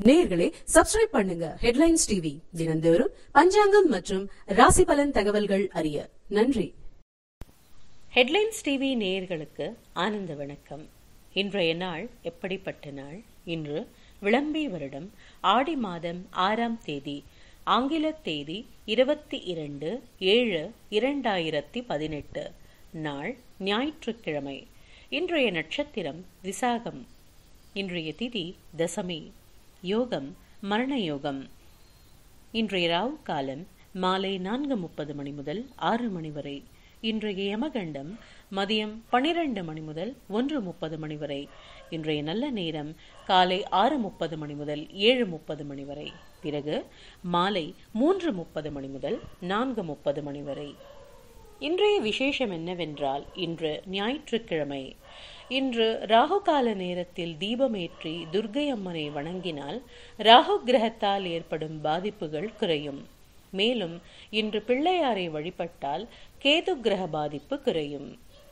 நேயர்களே சப்ஸ்கிரைப் பண்ணுங்க headlines TV தினந்தோறும் பஞ்சாங்கம் மற்றும் ராசி பலன் தகவல்கள் அறிய நன்றி ஹெட்லைன்ஸ் டிவி நேயர்களுக்கு ஆனந்த வணக்கம் இன்றைய நாள் எப்படிப்பட்ட நாள் இன்று விளம்பி வருடம் ஆடி மாதம் ஆறாம் தேதி ஆங்கில தேதி இருபத்தி இரண்டு ஏழு இரண்டாயிரத்தி பதினெட்டு நாள் ஞாயிற்றுக்கிழமை இன்றைய நட்சத்திரம் விசாகம் இன்றைய திதி தசமி யோகம் மரண யோகம் இன்றைய ராவு காலம் மாலை நான்கு முப்பது மணி முதல் ஆறு மணி வரை இன்றைய யமகண்டம் மதியம் பனிரெண்டு மணி முதல் ஒன்று முப்பது மணி வரை இன்றைய நல்ல நேரம் காலை ஆறு முப்பது மணி முதல் ஏழு முப்பது மணி வரை பிறகு மாலை மூன்று முப்பது மணி முதல் நான்கு முப்பது மணி வரை இன்றைய விசேஷம் என்னவென்றால் இன்று ஞாயிற்றுக்கிழமை இன்று ராகு கால நேரத்தில் தீபமேற்றி துர்க்கை அம்மனை வணங்கினால் ராகு கிரகத்தால் ஏற்படும் பாதிப்புகள் குறையும் மேலும் இன்று பிள்ளையாரை வழிபட்டால் கேது கிரக பாதிப்பு குறையும்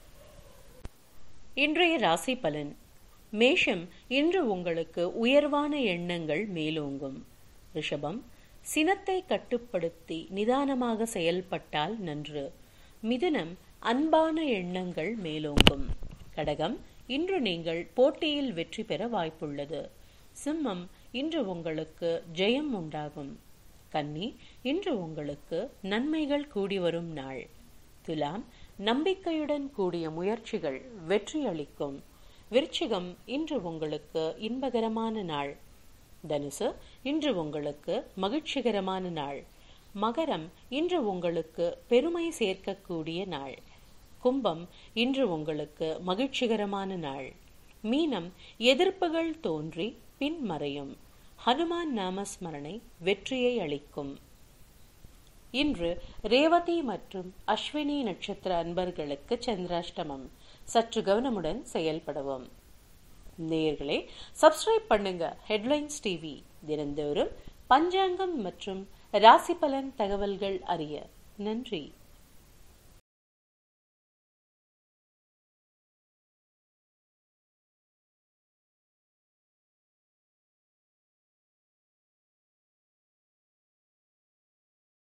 இன்றைய ராசி பலன் மேஷம் இன்று உங்களுக்கு உயர்வான எண்ணங்கள் மேலோங்கும் ரிஷபம் சினத்தை கட்டுப்படுத்தி நிதானமாக செயல்பட்டால் நன்று மிதுனம் அன்பான எண்ணங்கள் மேலோங்கும் கடகம் இன்று நீங்கள் போட்டியில் வெற்றி பெற வாய்ப்புள்ளது சிம்மம் இன்று உங்களுக்கு ஜெயம் உண்டாகும் கன்னி இன்று உங்களுக்கு நன்மைகள் கூடி வரும் நாள் துலாம் நம்பிக்கையுடன் கூடிய முயற்சிகள் வெற்றி அளிக்கும் விருச்சிகம் இன்று உங்களுக்கு இன்பகரமான நாள் தனுசு இன்று உங்களுக்கு மகிழ்ச்சிகரமான நாள் மகரம் இன்று உங்களுக்கு பெருமை சேர்க்கக்கூடிய நாள் கும்பம் இன்று உங்களுக்கு மகிழ்ச்சிகரமான நாள் மீனம் எதிர்ப்புகள் தோன்றி பின் மறையும் ஹனுமான் நாமஸ்மரணை வெற்றியை அளிக்கும் இன்று ரேவதி மற்றும் அஸ்வினி நட்சத்திர அன்பர்களுக்கு சந்திராஷ்டமம் சற்று கவனமுடன் செயல்படவும் நேயர்களே சப்ஸ்கிரைப் பண்ணுங்க ஹெட்லைன்ஸ் டிவி தினந்தோறும் பஞ்சாங்கம் மற்றும் ராசி பலன் தகவல்கள் அறிய நன்றி